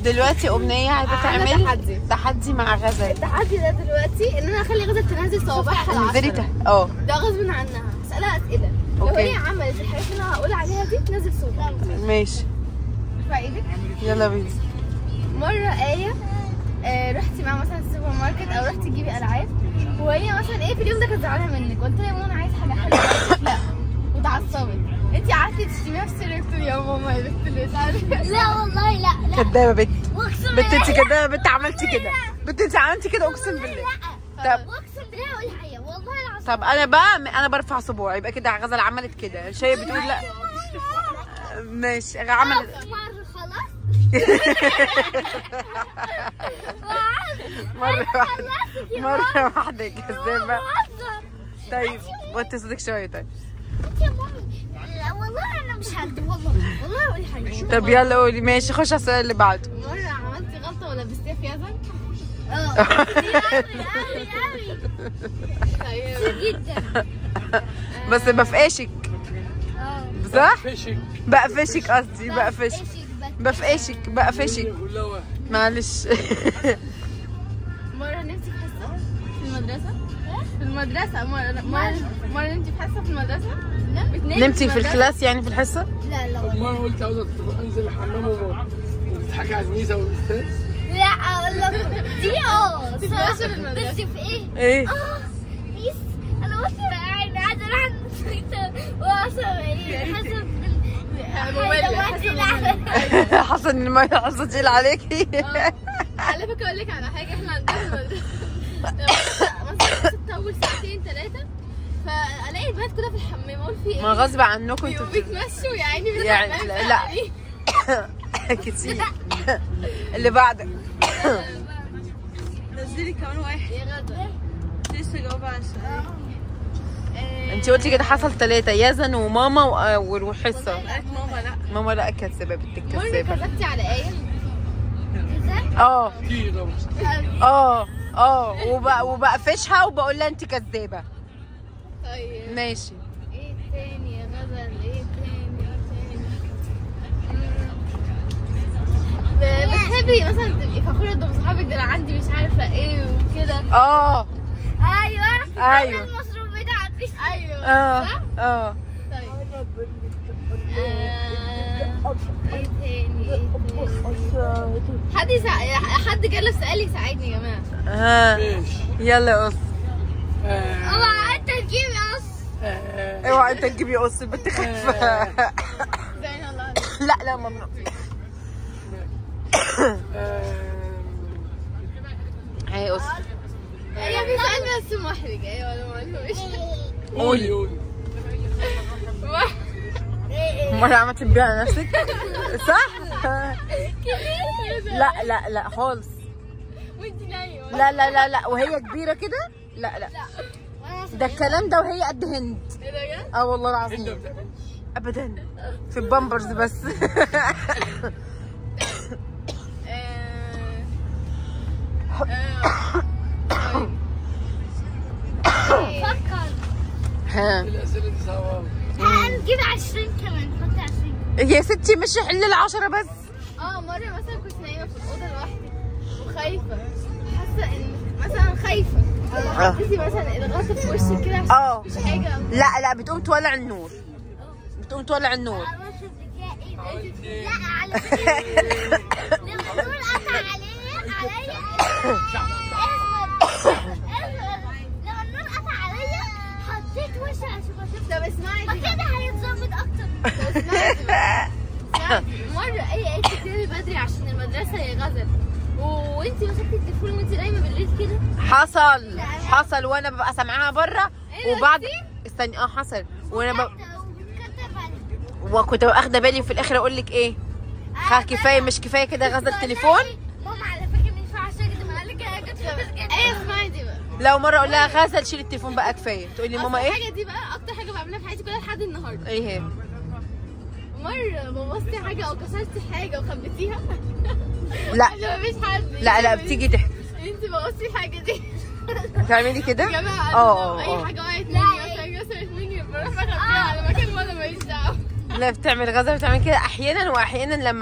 دلوقتي امنيه عايزه عاملة تعمل تحدي. تحدي مع غزل التحدي ده دلوقتي ان انا اخلي غزل تنزل صوابعها انزلي العشرة تحت اه ده غصب عنها هسألها اسئله لو أوكي. هي عملت الحاجات اللي انا هقول عليها دي تنزل صوابعها ماشي ارفع ايدك يلا بينا مره ايه آه رحتي معاها مثلا السوبر ماركت او رحتي تجيبي العاب وهي مثلا ايه في اليوم ده كانت زعلانه منك قلت لها يا ماما انا عايز حاجه حلوه قالت لا واتعصبت انت قعدتي تشتميها في السر قلت لي يا ماما يا بنت اللي لا والله لا لا كدابه بنت واقسم بنت انت كدابه بنت عملتي كده بنت انت عملتي كده اقسم بالله لا طب واقسم بالله اقول حاجه والله العظيم طب انا بقى انا برفع صباعي يبقى كده غزل عملت كده شيء بتقول لا ماشي عملت مره خلاص مره واحده مره واحده كذابه بهزر طيب وطي صوتك شويه طيب انت يا مامي لا والله انا مش هكذب والله والله اقول حاجه طب يلا قولي ماشي خش على السؤال اللي بعده مره عملتي غلطه ولبستيها في يزن اه قوي قوي طيب جدا بس بفقشك اه صح فيشك بقفشك قصدي بقفشك ايش بفقشك بقفشك كلها واحد معلش مره نمتي في حصه في المدرسه في المدرسه مره مره مره نمتي في حصه في المدرسه بتنامي نمتي في المدرسة؟ الكلاس يعني في الحصه لا لا والله ما انا قلت عاوز انزل الحمام وما- وتضحكي على الميزه والاستاذ لا اقول لكم دي اه في صراحة. فاشل المدرسة. بس في ايه؟ ايه اه ميس انا بص انا عايزه اروح عند الدكتور واصل ايه حسب ممل، حسب حصل ان ما الحصه تقيل عليكي على فكره اقول لك على حاجه احنا عندنا المدرسه مثلا ست اول ساعتين ثلاثه فالاقي البنات كلها في الحمام اقول في ايه؟ ما غصب عنكم يقوموا انتوا بيتمشوا يا عيني في يعني الحمام لا- فقاعدين. كتير اللي بعدك نزلي كمان واحد يا غدا لسه جاوبة على السؤال انت قلتي كده حصل ثلاثة يزن وماما و- والحصة قالت ماما لا ماما لا كذابة بنتك مره كذابة كذبتي على ايه اه كتير طبعا اه اه وب- وبقفشها وبقول لها انت كذابة طيب ماشي ايه تاني يا غزل ايه تاني ايه تاني مم. ب- بتحبي مثلا تبقي فخورة قدام صحابك ده انا عندي مش عارفة ايه وكده اه ايوه ايوه المصروف بتاعتي ايوه اه صح؟ اه طيب آه، ايه تاني ايه تاني حد يسا... حد جاله سؤال يساعدني يا جماعة ها ماشي يلا يا قص آه، اوعى انت تجيب قص آه، اوعى انت تجيبي قص البنت خايفة زين الله لا لا ممنوع آه، هي قص هي في سؤال بس محرج ايوه ولا ما قلتوش قولي قولي مرة عملت تبيع على نفسك صح؟ لا لا لا خالص وانت نايمة لا لا لا لا وهي كبيرة كده لا لا ده الكلام ده وهي قد هند ايه ده جد؟ اه والله انت العظيم بتعمل ابدا في البامبرز بس فكر ها الاسئله دي صعبه أوي. هنجيب 20 كمان حط 20 يا ستي مش حل العشرة بس اه مرة مثلا كنت نايمة في الأوضة لوحدي وخايفة حاسة إن مثلا خايفة آه. حسيتي مثلا الغطا في وشك كده عشان اه مفيش حاجة لا لا بتقوم تولع النور بتقوم تولع النور عملت ذكائي لا على فكرة لما النور قطع عليا عليا اصبر اصبر لما النور قطع عليا حطيت وشي عشان اشوف طب اسمعي ما دي كده هيتظبط اكتر طب اسمعي دي بقى. اسمعي. مرة أي قالت لي تنامي بدري عشان المدرسة يا غزل و- وانتي مسكتي التليفون وانتي نايمة بالليل كده حصل حصل وانا ببقى سامعاها بره إيه ده وبعد كتير؟ استني اه حصل وانا ب... وبتكتب عليا وكنت واخده بالي في الاخر اقول لك ايه خا كفايه مش كفايه كده غزل التليفون ماما على فكرة ما ينفعش اكدب عليك انا كنت ايه اسمعي دي بقى لو مره اقول لها غزل شيل التليفون بقى كفايه تقول لي ماما أصل ايه الحاجة دي بقى أكتر حاجة بعملها في حياتي كلها لحد النهاردة ايه هي مرة بوظتي حاجة أو كسرتي حاجة وخبيتيها لا عشان مفيش حد لا لا بتيجي تحت انت بوظتي الحاجة دي بتعملي كده يا جماعة اه أنا اه أي حاجة وقعت مني مثلا كسرت مني بروح بخبيها على مكان وأنا ماليش دعوة لا بتعمل غزل بتعمل كده احيانا واحيانا لما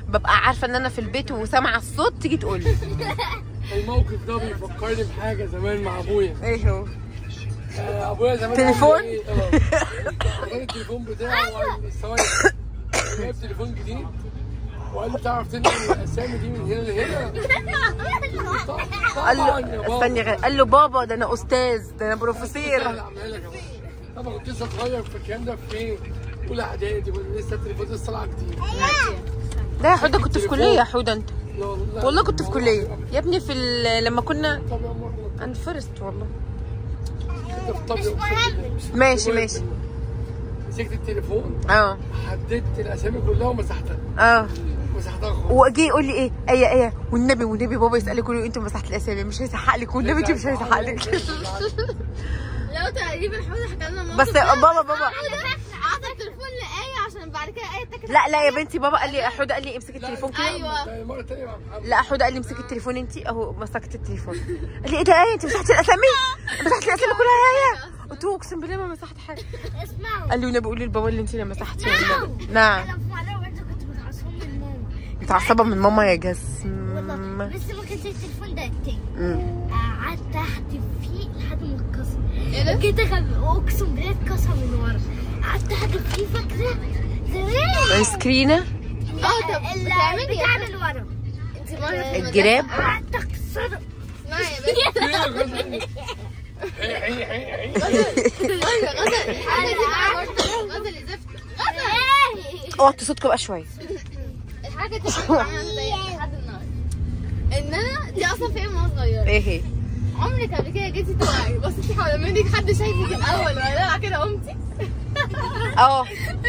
ببقى عارفه ان انا في البيت وسامعه الصوت تيجي تقول لي الموقف ده بيفكرني بحاجه زمان مع ابويا ايه هو آه، ابويا زمان تليفون؟ عمل إيه؟ اه كان التليفون بتاعه وقال ثواني جايب تليفون جديد وقال لي تعرف تنقل الاسامي دي من هنا لهنا قال طبعاً يا له بابا. استني غير قال له بابا ده انا استاذ ده انا بروفيسور لا، اعملها لك يا بابا. طبعا كنت لسه صغير في الكلام ده في ايه؟ اولى اعدادي ولسه التليفون لسه طالع جديد ده يا حوده كنت في كليه يا حوده انت لا والله والله كنت في كليه يا ابني في ال- لما كنا طب يا أمور، انا فيرست والله كنت في طب ماشي ماشي مسكت التليفون اه حددت الاسامي كلها ومسحتها اه مسحتها خالص وجي يقول لي ايه ايه ايه والنبي والنبي بابا يسالك يقول له انت مسحت الاسامي مش هيسحق لك والنبي انت مش هيسحق لك لو تقريبا حوده حكى لنا بس بابا بابا عطى التليفون لآية عشان بعد كده آية اتكت لا لا يا بنتي بابا قال لي حوده قال لي امسك التليفون كده ايوه مرة تانية مع محمد لا حوده قال لي امسك التليفون انت اهو مسكت التليفون قال لي ايه ده ايه انت مسحتي الاسامي مسحتي الاسامي كلها يا يا قلت له اقسم بالله ما مسحت حاجه اسمعوا قال لي والنبي قولي لبابا اللي انت اللي مسحتي والنبي. نعم انا في مره برضه كنت متعصبه من ماما متعصبه من ماما يا والله جسم بس ما كانش التليفون ده التاني مم. قعدت احدف فيه لحد ما اتكسر ايه ده؟ كده غب اقسم بالله اتكسر من ورا قعدت احدف فيه فاكره زمان سكرينه اه طب بتعملي بتاع ايه؟ من ورا انت مرة في الجراب قعدت اكسره اسمعي يا بنتي حي حي حي حي غزل غزل الحاجة دي معاها برضه. غزل زفت غزل اوطي صوتكم بقى شويه الحاجة دي كنت بعملها زي لحد النهارده ان انا دي اصلا في وانا صغيرة ايه هي عمرك قبل كده جيتي تقعي بصيتي حوالين منك حد شايفك الاول ولا كده قمتي اه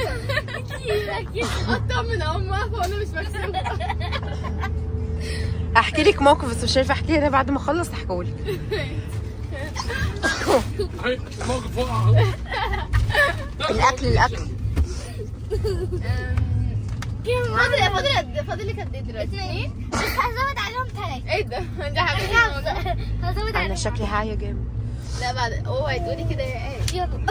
اطمن اقوم واقفة وانا مش مكسوفة هحكي لك موقف بس مش عارفه احكيه ده بعد ما اخلص هحكيه حي الموقف وقع أهو. الاكل الاكل فاضل فاضل قد فاضل لك قد ايه دلوقتي؟ اتنين؟ بس هزود عليهم ثلاثة ايه ده؟ انت حبيبتي هزود انا عليهم شكلي هاية جامد لا بعد اوعي تقولي كده يا ايه يلا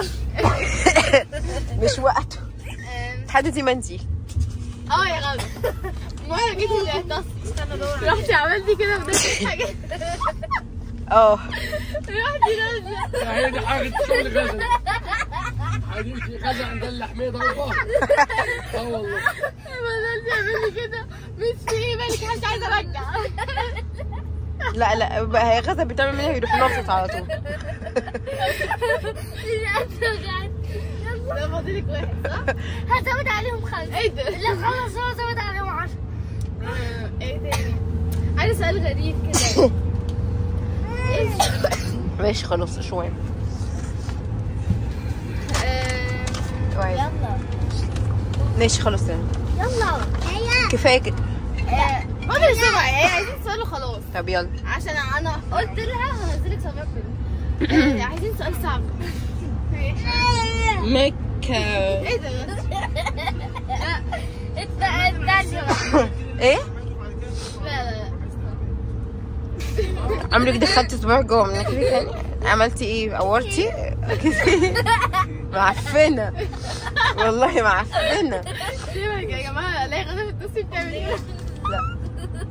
مش وقته أم، تحددي منزل اه يا غالي مرة جيتي اللي رحتي عملتي كده بدأت حاجة اه رحتي نازلة لا، هي دي حاجة شغل غزل حبيبتي غزل عندها اللحمية ضربة اه والله بدأت تعملي كده مش في ايه بالك مش عايزة ارجع لا لا بقى هي غزل بتعمل منها يروح ناطط على طول لا فاضلك واحد صح؟ هزود عليهم خمسة ايه ده؟ لا خلاص هزود عليهم عشرة آه، ايه تاني؟ عايزة سؤال غريب كده ايه ماشي خلاص شوية آه، شوية يلا ماشي خلاص يعني يلا هيا كفاية كده آه، فاضل سبعة ايه عايزين سؤال وخلاص طب يلا عشان انا قلت لها هنزلك سبعة كده آه، عايزين سؤال صعب مكة ايه ده بس؟ انت انت ايه لا لا لا عمرك دخلت صباع جوه من كده تاني عملتي ايه قورتي معفنة والله معفنة سيبك يا جماعة الاقي غدا في النص بتعمل ايه لا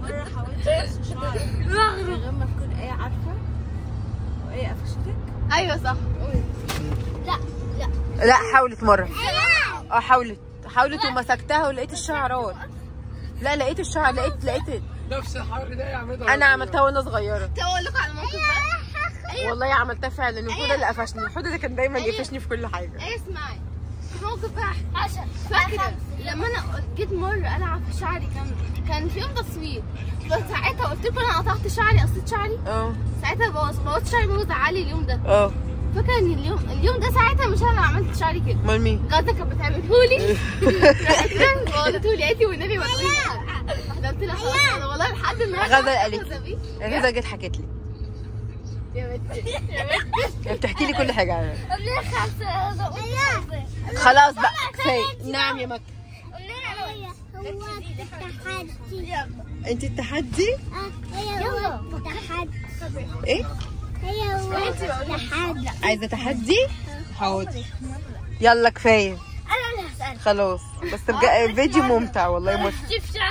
لما تكون ايه عارفه وايه قفشتك ايوه صح قولي. لا لا لا حاولت مرة اه حاولت حاولت ومسكتها ولقيت الشعرات لا لقيت الشعر لقيت لقيت نفس الحركة ده يعملها انا عملتها وانا صغيرة كنت اقول لكم على موقف بقى والله عملتها فعلا وحوده اللي قفشني حوده ده كان دايما يقفشني في كل حاجه ايه اسمعي في موقف بقى عشرة فاكرة لما انا جيت مرة العب في شعري كان كان في يوم تصوير بس ساعتها قلت لكم انا قطعت شعري قصيت شعري اه ساعتها بوظ بوظت شعري بوظ علي اليوم ده اه فاكرة ان اليوم اليوم ده ساعتها مش انا اللي عملت شعري كده امال مين غدا كانت بتعملهولي بوظتهولي قالت لي والنبي ودوني واحدة قلت لها خلاص انا والله لحد النهارده غدا قالت محتفظة بيه. غدا جت حكت لي يا بنتي يا بنتي هي بتحكي لي كل حاجه عنها قبل خمسة خمسة خلاص بقى كفايه نعم يا مكة هو التحدي انت التحدي هي هو التحدي ايه هي هو التحدي عايزه تحدي حاضر يلا كفايه انا اللي هسألك خلاص بس بجا... الفيديو ممتع والله مش شوف شعري